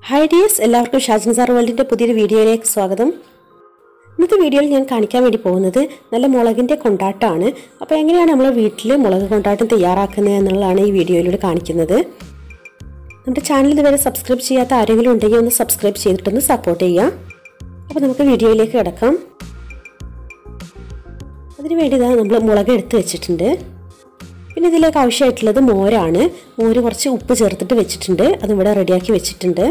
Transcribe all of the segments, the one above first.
hi dears എല്ലാവർക്കും Shajan sir വേൾഡിൻ്റെ പുതിയൊരു വീഡിയോയിലേക്ക് സ്വാഗതം ഇന്നത്തെ വീഡിയോയിൽ ഞാൻ കാണിക്കാൻ വേണ്ടി പോകുന്നത് നല്ല മുളകിൻ്റെ കൊണ്ടാട്ടമാണ് അപ്പോൾ എങ്ങനെയാണ് നമ്മൾ വീട്ടിൽ മുളക് കൊണ്ടാട്ടം തയ്യാറാക്കുന്നത് എന്നുള്ളതാണ് ഈ വീഡിയോയിലൂടെ കാണിക്കുന്നത് നമ്മുടെ ചാനൽ ഇതുവരെ സബ്സ്ക്രൈബ് ചെയ്യാത്ത ആരെങ്കിലും ഉണ്ടെങ്കിൽ ഒന്ന് സബ്സ്ക്രൈബ് ചെയ്തിട്ടൊന്ന് സപ്പോർട്ട് ചെയ്യുക അപ്പോൾ നമുക്ക് വീഡിയോയിലേക്ക് കിടക്കാം അതിന് വേണ്ടി ഇതാ നമ്മൾ മുളക് എടുത്ത് വെച്ചിട്ടുണ്ട് പിന്നെ ഇതിലേക്ക് ആവശ്യമായിട്ടുള്ളത് മോരാണ് മോര് കുറച്ച് ഉപ്പ് ചേർത്തിട്ട് വെച്ചിട്ടുണ്ട് അതും ഇവിടെ റെഡിയാക്കി വെച്ചിട്ടുണ്ട്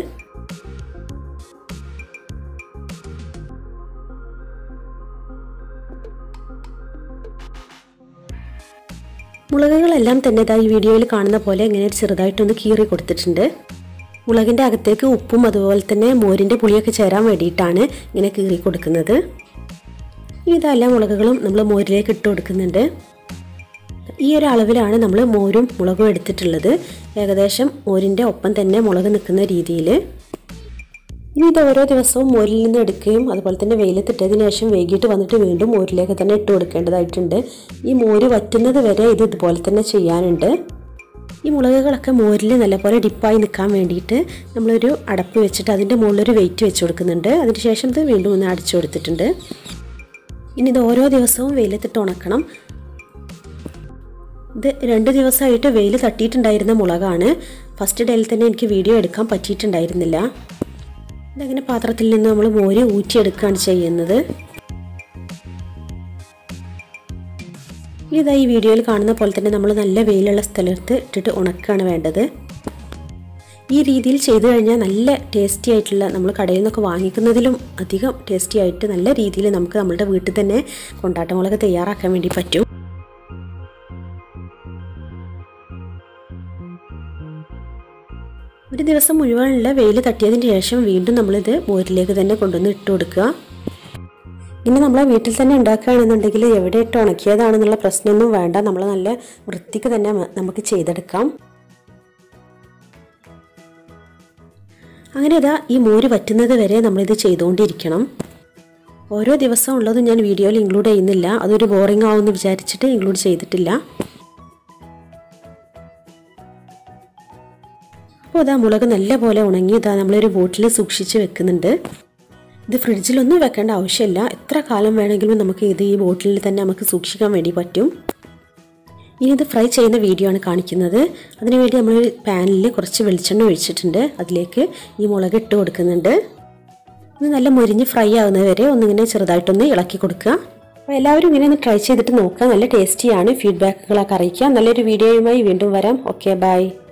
മുളകുകളെല്ലാം തന്നെ ഇതാ ഈ വീഡിയോയിൽ കാണുന്ന പോലെ ഇങ്ങനെ ചെറുതായിട്ടൊന്ന് കീറി കൊടുത്തിട്ടുണ്ട് മുളകിൻ്റെ അകത്തേക്ക് ഉപ്പും അതുപോലെ തന്നെ മോരിൻ്റെ പുളിയൊക്കെ ചേരാൻ വേണ്ടിയിട്ടാണ് ഇങ്ങനെ കീറി കൊടുക്കുന്നത് ഇതെല്ലാ മുളകുകളും നമ്മൾ മോരിലേക്ക് ഇട്ട് കൊടുക്കുന്നുണ്ട് ഈ ഒരു അളവിലാണ് നമ്മൾ മോരും മുളകും എടുത്തിട്ടുള്ളത് ഏകദേശം മോരിൻ്റെ ഒപ്പം തന്നെ മുളക് നിൽക്കുന്ന രീതിയിൽ ഇനി ഇത് ഓരോ ദിവസവും മോരിൽ നിന്ന് എടുക്കുകയും അതുപോലെ തന്നെ വെയിലത്തിട്ടതിന് ശേഷം വൈകിട്ട് വന്നിട്ട് വീണ്ടും മോരിലേക്ക് തന്നെ ഇട്ട് കൊടുക്കേണ്ടതായിട്ടുണ്ട് ഈ മോര് വറ്റുന്നത് വരെ ഇത് ഇതുപോലെ തന്നെ ചെയ്യാനുണ്ട് ഈ മുളകുകളൊക്കെ മോരിൽ നല്ലപോലെ ഡിപ്പായി നിൽക്കാൻ വേണ്ടിയിട്ട് നമ്മളൊരു അടപ്പ് വെച്ചിട്ട് അതിൻ്റെ മുകളിലൊരു വെയിറ്റ് വെച്ച് കൊടുക്കുന്നുണ്ട് അതിനുശേഷം ഇത് വീണ്ടും ഒന്ന് അടിച്ചു കൊടുത്തിട്ടുണ്ട് ഇനി ഇത് ഓരോ ദിവസവും വെയിലത്തിട്ട് ഉണക്കണം ഇത് രണ്ട് ദിവസമായിട്ട് വെയിൽ തട്ടിയിട്ടുണ്ടായിരുന്ന മുളകാണ് ഫസ്റ്റ് ഡേയിൽ തന്നെ എനിക്ക് വീഡിയോ എടുക്കാൻ പറ്റിയിട്ടുണ്ടായിരുന്നില്ല ഇതങ്ങനെ പാത്രത്തിൽ നിന്ന് നമ്മൾ മോര് ഊറ്റിയെടുക്കുകയാണ് ചെയ്യുന്നത് ഇതാ ഈ വീഡിയോയിൽ കാണുന്ന പോലെ തന്നെ നമ്മൾ നല്ല വെയിലുള്ള സ്ഥലത്ത് ഇട്ടിട്ട് ഉണക്കുകയാണ് വേണ്ടത് ഈ രീതിയിൽ ചെയ്തു കഴിഞ്ഞാൽ നല്ല ടേസ്റ്റി ആയിട്ടുള്ള നമ്മൾ കടയിൽ നിന്നൊക്കെ വാങ്ങിക്കുന്നതിലും അധികം ടേസ്റ്റി ആയിട്ട് നല്ല രീതിയിൽ നമുക്ക് നമ്മളുടെ വീട്ടിൽ തന്നെ കൊണ്ടാട്ടമുളക് തയ്യാറാക്കാൻ വേണ്ടി പറ്റും ഒരു ദിവസം മുഴുവനുള്ള വെയിൽ തട്ടിയതിന് ശേഷം വീണ്ടും നമ്മളിത് മോരിലേക്ക് തന്നെ കൊണ്ടുവന്ന് ഇട്ട് കൊടുക്കുക ഇനി നമ്മളെ വീട്ടിൽ തന്നെ ഉണ്ടാക്കുകയാണെന്നുണ്ടെങ്കിൽ എവിടെ ഇട്ട് ഉണക്കിയതാണെന്നുള്ള പ്രശ്നമൊന്നും വേണ്ട നമ്മൾ നല്ല വൃത്തിക്ക് തന്നെ നമുക്ക് ചെയ്തെടുക്കാം അങ്ങനെ ഇതാ ഈ മോര് വറ്റുന്നത് വരെ നമ്മളിത് ചെയ്തുകൊണ്ടിരിക്കണം ഓരോ ദിവസം ഉള്ളതും ഞാൻ വീഡിയോയിൽ ഇൻക്ലൂഡ് ചെയ്യുന്നില്ല അതൊരു ബോറിംഗ് ആവുമെന്ന് വിചാരിച്ചിട്ട് ഇൻക്ലൂഡ് ചെയ്തിട്ടില്ല അപ്പോൾ ഇതാ മുളക് നല്ല പോലെ ഉണങ്ങി ഇതാ നമ്മളൊരു ബോട്ടിൽ സൂക്ഷിച്ച് വെക്കുന്നുണ്ട് ഇത് ഫ്രിഡ്ജിലൊന്നും വെക്കേണ്ട ആവശ്യമില്ല എത്ര കാലം വേണമെങ്കിലും നമുക്ക് ഇത് ഈ ബോട്ടിലിൽ തന്നെ നമുക്ക് സൂക്ഷിക്കാൻ വേണ്ടി പറ്റും ഇനി ഇത് ഫ്രൈ ചെയ്യുന്ന വീഡിയോ ആണ് കാണിക്കുന്നത് അതിനുവേണ്ടി നമ്മൾ പാനിൽ കുറച്ച് വെളിച്ചെണ്ണ ഒഴിച്ചിട്ടുണ്ട് അതിലേക്ക് ഈ മുളക് ഇട്ട് കൊടുക്കുന്നുണ്ട് ഇത് നല്ല മുരിഞ്ഞ് ഫ്രൈ ആകുന്നത് വരെ ഒന്നിങ്ങനെ ചെറുതായിട്ടൊന്ന് ഇളക്കി കൊടുക്കുക അപ്പോൾ എല്ലാവരും ഇങ്ങനെ ഒന്ന് ട്രൈ ചെയ്തിട്ട് നോക്കുക നല്ല ടേസ്റ്റിയാണ് ഫീഡ്ബാക്കുകളൊക്കെ അറിയിക്കുക നല്ലൊരു വീഡിയോയുമായി വീണ്ടും വരാം ഓക്കെ ബൈ